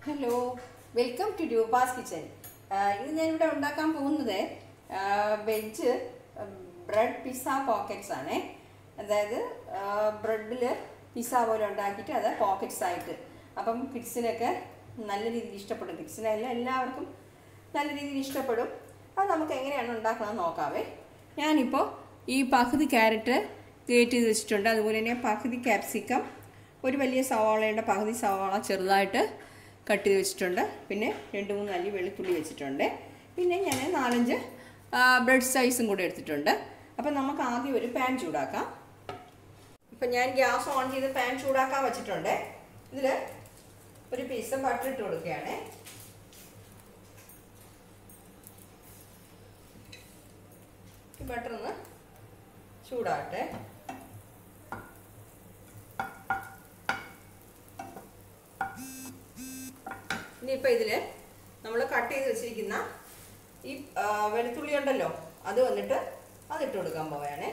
hello welcome to Roopa's kitchen ഇന്ന് ഞാനിവിടെ ഉണ്ടാക്കാൻ പോകുന്നത് വെജ് ബ്രെഡ് പിസ്സ പോക്കറ്റ്സ് ആണ് അതായത് ബ്രെഡിൽ പിസ്സ പോലെ ഉണ്ടാക്കിയിട്ട് അത് പോക്കറ്റ്സ് ആയിട്ട് അപ്പം കിഡ്സിനൊക്കെ നല്ല രീതിയിൽ ഇഷ്ടപ്പെടും കിഡ്സിനല്ല എല്ലാവർക്കും നല്ല രീതിയിൽ ഇഷ്ടപ്പെടും അത് നമുക്ക് എങ്ങനെയാണ് ഉണ്ടാക്കുന്നത് നോക്കാവേ ഞാനിപ്പോൾ ഈ പകുതി ക്യാരറ്റ് ഗ്രേറ്റ് ചെയ്ത് വെച്ചിട്ടുണ്ട് അതുപോലെ തന്നെ പകുതി ക്യാപ്സിക്കം ഒരു വലിയ സവാളയുടെ പകുതി സവാള ചെറുതായിട്ട് കട്ട് ചെയ്ത് വെച്ചിട്ടുണ്ട് പിന്നെ രണ്ട് മൂന്ന് അല്ലി വെളുത്തുള്ളി വെച്ചിട്ടുണ്ട് പിന്നെ ഞാൻ നാലഞ്ച് ബ്രെഡ് സൈസും കൂടെ എടുത്തിട്ടുണ്ട് അപ്പം നമുക്ക് ആദ്യം ഒരു പാൻ ചൂടാക്കാം ഇപ്പം ഞാൻ ഗ്യാസ് ഓൺ ചെയ്ത് പാൻ ചൂടാക്കാൻ വെച്ചിട്ടുണ്ട് ഇതിൽ ഒരു പീസ് ബട്ടർ ഇട്ട് കൊടുക്കുകയാണ് ഈ ബട്ടർ ഒന്ന് ചൂടാകട്ടെ ഇനിയിപ്പോൾ ഇതിൽ നമ്മൾ കട്ട് ചെയ്ത് വെച്ചിരിക്കുന്ന ഈ ആ, വെളുത്തുള്ളി ഉണ്ടല്ലോ അത് വന്നിട്ട് അതിട്ട് കൊടുക്കാൻ പോവുകയാണേ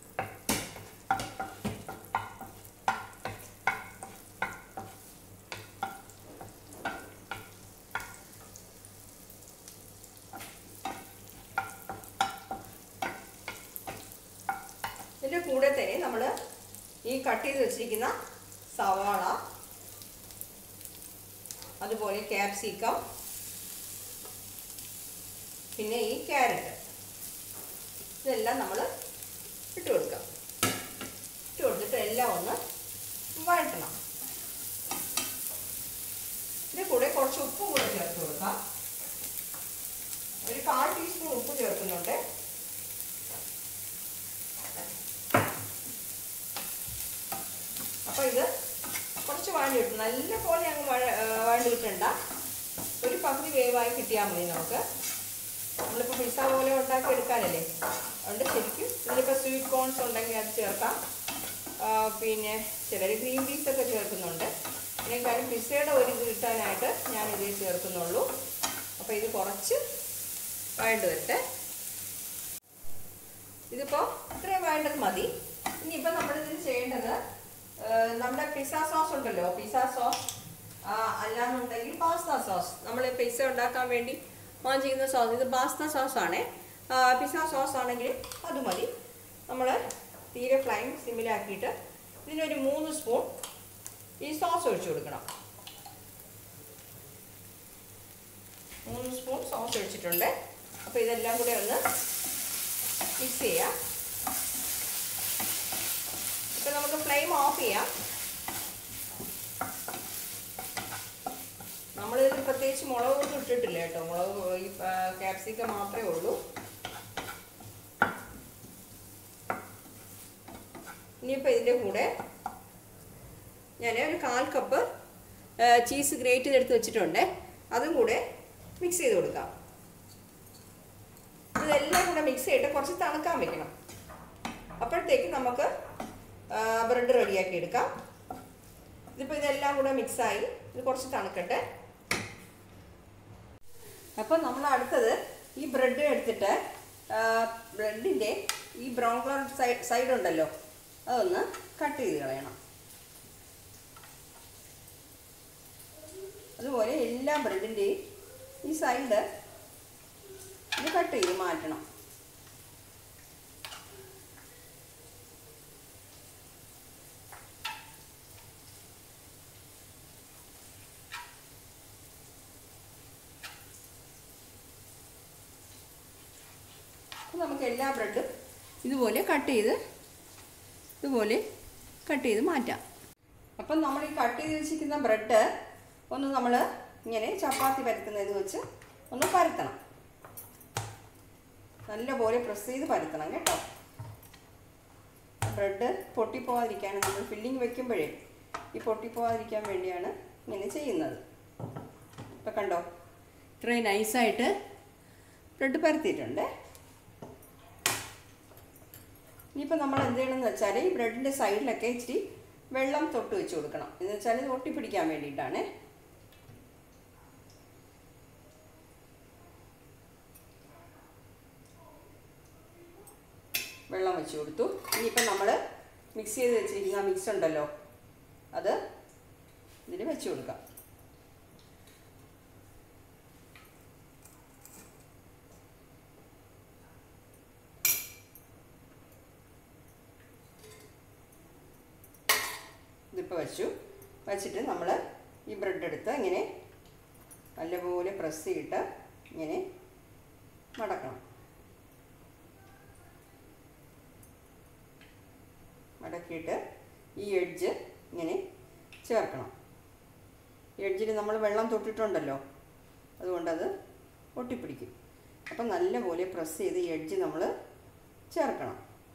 ഇതിൻ്റെ കൂടെ തന്നെ നമ്മൾ ഈ കട്ട് ചെയ്ത് വെച്ചിരിക്കുന്ന സവാള അതുപോലെ ക്യാപ്സിക്കം പിന്നെ ഈ ക്യാരറ്റ് ഇതെല്ലാം നമ്മൾ ഇട്ട് കൊടുക്കാം ഇട്ട് കൊടുത്തിട്ട് എല്ലാം ഒന്ന് വഴറ്റണം ഇതിൻ്റെ കൂടെ കുറച്ച് ഉപ്പും കൂടെ ചേർത്ത് കൊടുക്കാം ഒരു കാൽ ടീസ്പൂൺ ഉപ്പ് ചേർക്കുന്നുണ്ട് അപ്പോൾ ഇത് കുറച്ച് വാണ്ടി കിട്ടും നല്ല പോലെ അങ്ങ് വഴ വാണ്ടി കിട്ടണ്ട ഒരു പകുതി വേവായി കിട്ടിയാൽ മതി നമുക്ക് നമ്മളിപ്പോൾ പിസ്സ പോലെ ഉണ്ടാക്കി എടുക്കാനല്ലേ അതുകൊണ്ട് ശരിക്കും ഇതിലിപ്പോൾ സ്വീറ്റ് കോൺസ് ഉണ്ടെങ്കിൽ അത് ചേർക്കാം ആ, പിന്നെ ചിലർ ഗ്രീൻ പീസ് ഒക്കെ ചേർക്കുന്നുണ്ട് പിന്നെ കാര്യം പിസ്സയുടെ ഒരു ഇത് കിട്ടാനായിട്ട് ഞാൻ ഇതിൽ ചേർക്കുന്നുള്ളൂ അപ്പോൾ ഇത് കുറച്ച് വഴണ്ട് വരട്ടെ ഇതിപ്പോൾ ഇത്രയും വേണ്ടത് മതി ഇനിയിപ്പോൾ നമ്മളിതിൽ ചെയ്യേണ്ടത് ഏഹ്, നമ്മുടെ പിസ്സ സോസ് ഉണ്ടല്ലോ പിസ്സ സോസ് അല്ലാന്നുണ്ടെങ്കിൽ പാസ്ത സോസ് നമ്മൾ പിസ്സ ഉണ്ടാക്കാൻ വേണ്ടി വാങ്ങിക്കുന്ന സോസ് ഇത് പാസ്ത സോസ് ആണ് പിസ്സ സോസ് ആണെങ്കിൽ അത് മതി നമ്മൾ തീരെ ഫ്ലൈം സിമ്മിലാക്കിയിട്ട് ഇതിനൊരു മൂന്ന് സ്പൂൺ ഈ സോസ് ഒഴിച്ചു കൊടുക്കണം മൂന്ന് സ്പൂൺ സോസ് ഒഴിച്ചിട്ടുണ്ട് അപ്പോൾ ഇതെല്ലാം കൂടെ ഒന്ന് മിക്സ് ചെയ്യാം ഇപ്പം നമുക്ക് ഫ്ലെയിം ഓഫ് ചെയ്യാം നമ്മളിതിൽ പ്രത്യേകിച്ച് മുളകൊന്നും ഇട്ടിട്ടില്ല കേട്ടോ മുളക് ഈ ക്യാപ്സിക്കം മാത്രമേ ഉള്ളൂ ഇനിയിപ്പോൾ ഇതിൻ്റെ കൂടെ ഞാൻ ഒരു കാൽ കപ്പ് ചീസ് ഗ്രേറ്റ് ചെയ്തെടുത്ത് വെച്ചിട്ടുണ്ട് അതും കൂടെ മിക്സ് ചെയ്ത് കൊടുക്കാം ഇതെല്ലാം കൂടെ മിക്സ് ചെയ്തിട്ട് കുറച്ച് തണുക്കാൻ വെക്കണം അപ്പോഴത്തേക്ക് നമുക്ക് ബ്രെഡ് റെഡിയാക്കി എടുക്കാം ഇതിപ്പോൾ ഇതെല്ലാം കൂടെ മിക്സായി ഇത് കുറച്ച് തണുക്കട്ടെ അപ്പോൾ നമ്മൾ അടുത്തത് ഈ ബ്രെഡ് എടുത്തിട്ട് ബ്രെഡിൻ്റെ ഈ ബ്രൗൺ കളർ സൈഡ് സൈഡ് ഉണ്ടല്ലോ അതൊന്ന് കട്ട് ചെയ്ത് കളയണം അതുപോലെ എല്ലാ ബ്രെഡിൻ്റെയും ഈ സൈഡ് ഇത് കട്ട് ചെയ്ത് മാറ്റണം അപ്പോൾ നമുക്ക് എല്ലാ ബ്രെഡും ഇതുപോലെ കട്ട് ചെയ്ത് ഇതുപോലെ കട്ട് ചെയ്ത് മാറ്റാം അപ്പം നമ്മൾ ഈ കട്ട് ചെയ്ത് വെച്ചിരിക്കുന്ന ബ്രെഡ് ഒന്ന് നമ്മൾ ഇങ്ങനെ ചപ്പാത്തി പരത്തുന്നത് വെച്ച് ഒന്ന് പരത്തണം നല്ലപോലെ പ്രസ് ചെയ്ത് പരത്തണം കേട്ടോ ബ്രെഡ് പൊട്ടിപ്പോവാതിരിക്കാൻ നമ്മൾ ഫില്ലിങ് വെക്കുമ്പോഴേ ഈ പൊട്ടിപ്പോവാതിരിക്കാൻ വേണ്ടിയാണ് ഇങ്ങനെ ചെയ്യുന്നത് ഇപ്പം കണ്ടോ ഇത്രയും നൈസായിട്ട് ബ്രെഡ് പരത്തിയിട്ടുണ്ട് ഇനിയിപ്പോൾ നമ്മൾ എന്ത് ചെയ്യണമെന്ന് വെച്ചാൽ ഈ ബ്രെഡിൻ്റെ സൈഡിലൊക്കെ ഇച്ചിരി വെള്ളം തൊട്ട് വെച്ച് കൊടുക്കണം എന്ന് വെച്ചാൽ ഇത് ഒട്ടിപ്പിടിക്കാൻ വേണ്ടിയിട്ടാണ് വെള്ളം വെച്ച് കൊടുത്തു ഇനിയിപ്പോൾ നമ്മൾ മിക്സ് ചെയ്ത് വെച്ചിരിക്കുന്ന മിക്സ് ഉണ്ടല്ലോ അത് ഇതിൽ വെച്ച് കൊടുക്കാം വച്ചു വച്ചിട്ട് നമ്മൾ ഈ ബ്രെഡ് എടുത്ത് ഇങ്ങനെ നല്ലപോലെ പ്രസ് ചെയ്തിട്ട് ഇങ്ങനെ മടക്കണം മടക്കിയിട്ട് ഈ എഡ്ജ് ഇങ്ങനെ ചേർക്കണം എഡ്ജിൽ നമ്മൾ വെള്ളം തൊട്ടിട്ടുണ്ടല്ലോ അതുകൊണ്ടത് ഒട്ടിപ്പിടിക്കും അപ്പം നല്ലപോലെ പ്രസ് ചെയ്ത് ഈ എഡ്ജ് നമ്മൾ ചേർക്കണം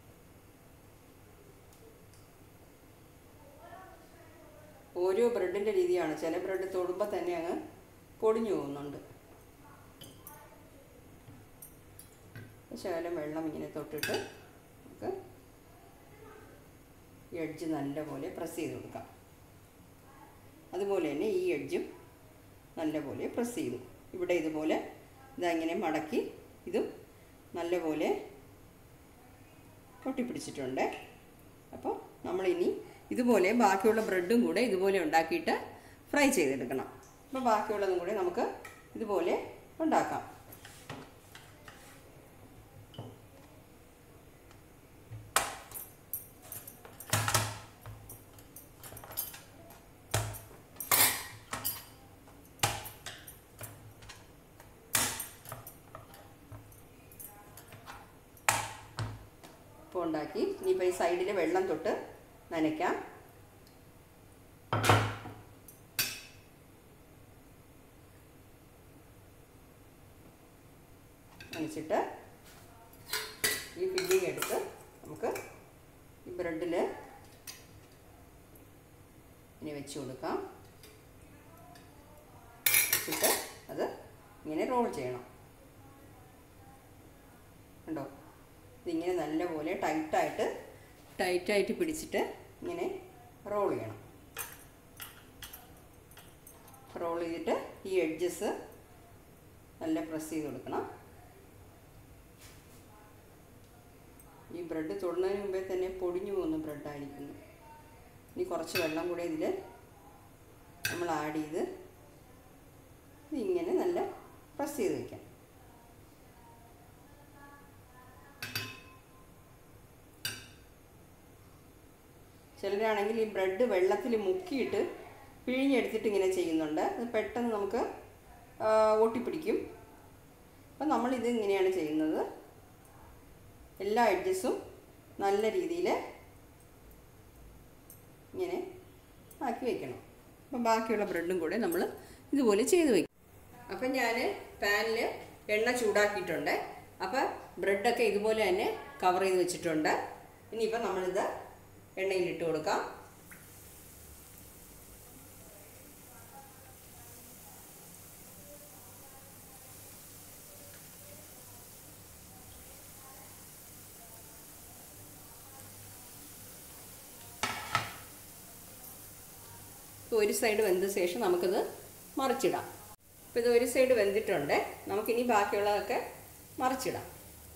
ഓരോ ബ്രെഡിൻ്റെ രീതിയാണ് ചില ബ്രെഡ് തൊടുമ്പോൾ തന്നെ അങ്ങ് പൊടിഞ്ഞു പോകുന്നുണ്ട് ശകലം വെള്ളം ഇങ്ങനെ തൊട്ടിട്ട് നമുക്ക് എഡ്ജ് നല്ലപോലെ പ്രസ് ചെയ്ത് കൊടുക്കാം അതുപോലെ തന്നെ ഈ എഡ്ജും നല്ലപോലെ പ്രസ് ചെയ്തു ഇവിടെ ഇതുപോലെ ഇതാ ഇങ്ങനെ മടക്കി ഇതും നല്ലപോലെ ഒട്ടിപ്പിടിച്ചിട്ടുണ്ട് അപ്പോൾ നമ്മളിനി ഇതുപോലെ ബാക്കിയുള്ള ബ്രെഡും കൂടെ ഇതുപോലെ ഉണ്ടാക്കിയിട്ട് ഫ്രൈ ചെയ്തെടുക്കണം അപ്പോൾ ബാക്കിയുള്ളതും കൂടെ നമുക്ക് ഇതുപോലെ ഉണ്ടാക്കാം ഇപ്പോൾ ഉണ്ടാക്കി ഇനിയിപ്പോൾ ഈ സൈഡിൽ വെള്ളം തൊട്ട് നനയ്ക്കാം നനച്ചിട്ട് ഈ ഫില്ലിങ് എടുത്ത് നമുക്ക് ഈ ബ്രെഡിൽ ഇനി വെച്ച് കൊടുക്കാം വെച്ചിട്ട് അത് ഇങ്ങനെ റോൾ ചെയ്യണം ഉണ്ടോ ഇതിങ്ങനെ നല്ലപോലെ ടൈറ്റായിട്ട് ടൈറ്റായിട്ട് പിടിച്ചിട്ട് ഇങ്ങനെ റോൾ ചെയ്യണം റോൾ ചെയ്തിട്ട് ഈ എഡ്ജസ് നല്ല പ്രസ് ചെയ്ത് കൊടുക്കണം ഈ ബ്രെഡ് തൊടുന്നതിന് മുമ്പേ തന്നെ പൊടിഞ്ഞു പോകുന്ന ബ്രെഡായിരിക്കുന്നു ഇനി കുറച്ച് വെള്ളം കൂടെ ഇതിൽ നമ്മൾ ആഡ് ചെയ്ത് ഇതിങ്ങനെ നല്ല പ്രസ് ചെയ്ത് വയ്ക്കാം ചിലരാണെങ്കിൽ ഈ ബ്രെഡ് വെള്ളത്തിൽ മുക്കിയിട്ട് പിഴിഞ്ഞെടുത്തിട്ട് ഇങ്ങനെ ചെയ്യുന്നുണ്ട് അത് പെട്ടെന്ന് നമുക്ക് ആ, ഒട്ടിപ്പിടിക്കും അപ്പം നമ്മളിത് ഇങ്ങനെയാണ് ചെയ്യുന്നത് എല്ലാ എഡ്ജസും നല്ല രീതിയിൽ ഇങ്ങനെ ആക്കി വയ്ക്കണം അപ്പം ബാക്കിയുള്ള ബ്രെഡും കൂടെ നമ്മൾ ഇതുപോലെ ചെയ്ത് വയ്ക്കും അപ്പം ഞാൻ പാനിൽ എണ്ണ ചൂടാക്കിയിട്ടുണ്ട് അപ്പം ബ്രെഡൊക്കെ ഇതുപോലെ തന്നെ കവർ ചെയ്ത് വെച്ചിട്ടുണ്ട് ഇനിയിപ്പം നമ്മളിത് എണ്ണയിലിട്ട് കൊടുക്കാം ഇപ്പോൾ ഒരു സൈഡ് വെന്ത ശേഷം നമുക്കിത് മറിച്ചിടാം ഇപ്പോൾ ഇത് ഒരു സൈഡ് വെന്തിട്ടുണ്ട് നമുക്കിനി ബാക്കിയുള്ളതൊക്കെ മറിച്ചിടാം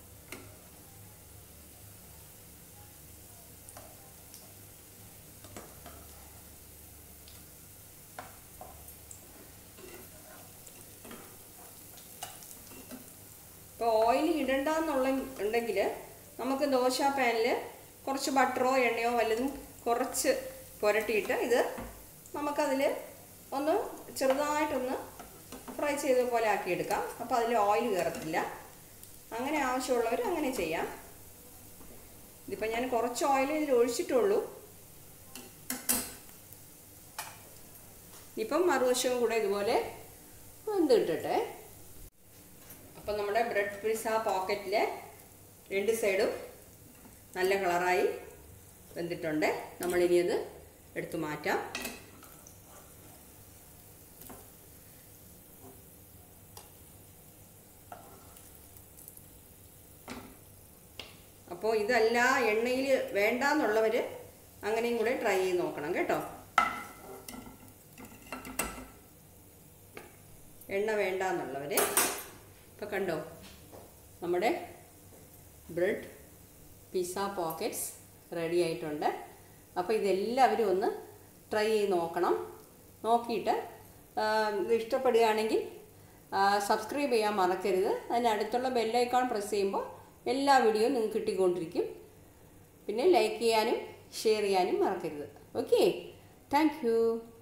ഇപ്പോൾ ഓയിൽ ഇടണ്ടെന്നുള്ള ഉണ്ടെങ്കിൽ നമുക്ക് ദോശ പാനിൽ കുറച്ച് ബട്ടറോ എണ്ണയോ വല്ലതും കുറച്ച് പുരട്ടിയിട്ട് ഇത് നമുക്കതിൽ ഒന്ന് ചെറുതായിട്ടൊന്ന് ഫ്രൈ ചെയ്ത പോലെ ആക്കിയെടുക്കാം അപ്പോൾ അതിൽ ഓയിൽ കയറത്തില്ല അങ്ങനെ ആവശ്യമുള്ളവർ അങ്ങനെ ചെയ്യാം ഇതിപ്പോൾ ഞാൻ കുറച്ച് ഓയിൽ ഇതിൽ ഒഴിച്ചിട്ടുള്ളൂ ഇപ്പം മറുവശവും കൂടെ ഇതുപോലെ വെന്ത് കിട്ടട്ടെ അപ്പം നമ്മുടെ ബ്രെഡ് പിസ്സ പോക്കറ്റിൽ രണ്ട് സൈഡും നല്ല കളറായി വെന്തിട്ടുണ്ട് നമ്മളിനി അത് എടുത്തു മാറ്റാം അപ്പോൾ ഇതല്ല എണ്ണയിൽ വേണ്ടാന്നുള്ളവർ അങ്ങനെയും കൂടെ ട്രൈ ചെയ്ത് നോക്കണം കേട്ടോ എണ്ണ വേണ്ടാന്നുള്ളവർ ഇപ്പോൾ കണ്ടോ നമ്മുടെ ബ്രെഡ് പിസ്സ പോക്കറ്റ്സ് റെഡി ആയിട്ടുണ്ട് അപ്പോൾ ഇതെല്ലാവരും ഒന്ന് ട്രൈ ചെയ്ത് നോക്കണം നോക്കിയിട്ട് ആ, ഇത് ഇഷ്ടപ്പെടുകയാണെങ്കിൽ സബ്സ്ക്രൈബ് ചെയ്യാൻ മറക്കരുത് അതിനടുത്തുള്ള ബെല്ലൈക്കോൺ പ്രസ് ചെയ്യുമ്പോൾ എല്ലാ വീഡിയോയും നിങ്ങൾക്ക് കിട്ടിക്കൊണ്ടിരിക്കും പിന്നെ ലൈക്ക് ചെയ്യാനും ഷെയർ ചെയ്യാനും മറക്കരുത് ഓക്കെ താങ്ക് യു